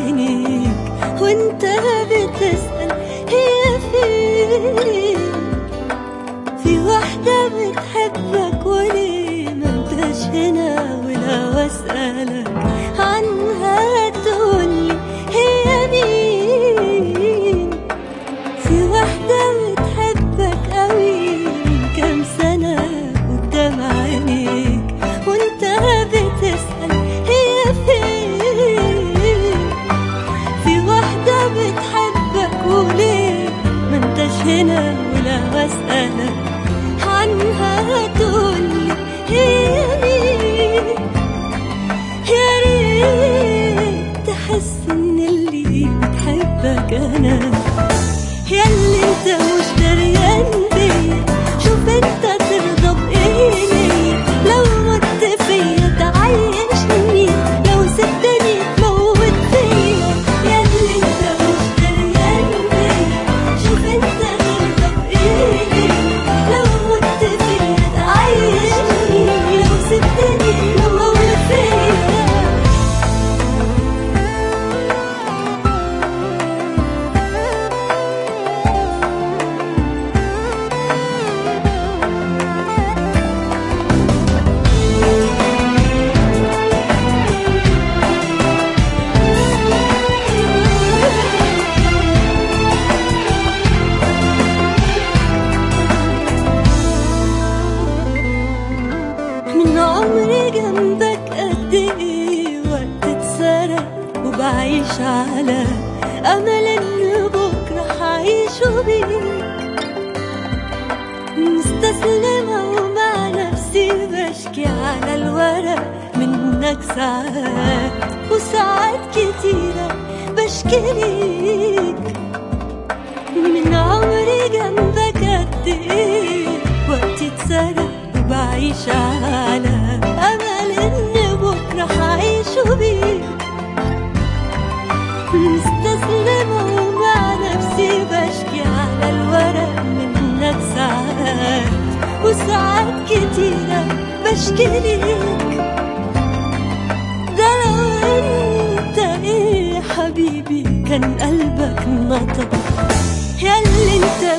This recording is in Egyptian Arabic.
عينيك وانت بتسأل هي فين في واحدة بتحبك وليه ما انتش هنا ولو اسألك عنها تقولي هي مين في واحدة بتحبك قوي من كام سنة قدام عينيك وانت بتسأل هي فين في واحدة بتحبك وليه ما انتش هنا ولا أسألك عنها تقولي هي مين يا ريت تحس ان اللي بتحبك انا ياللي انت مش دريان بيا شوف انت ترضى بايه ليا لو مت فيا تعيشني لو سبتني تموت فيا ياللي انت مش دريان بيا شوف انت ترضى بايه ليا لو مت فيا تعيشني لو سبتني تموت فيا من عمري جنبك قد ايه وقت اتسرق وبعيش على امل ان بكره هعيشه بيك مستسلمة ومع نفسي بشكي على الورق منك ساعات وساعات كتيرة بشكي ليك من عمري جنبك قد ايه وقتي اتسرق وبعيش على امل ان بكره هعيشه بيك مستسلمة ومع نفسي بشكي على الورق منك ساعات وساعات كتيرة بشكي ليك ده لو انت ايه يا حبيبي كان قلبك نطق ياللي انت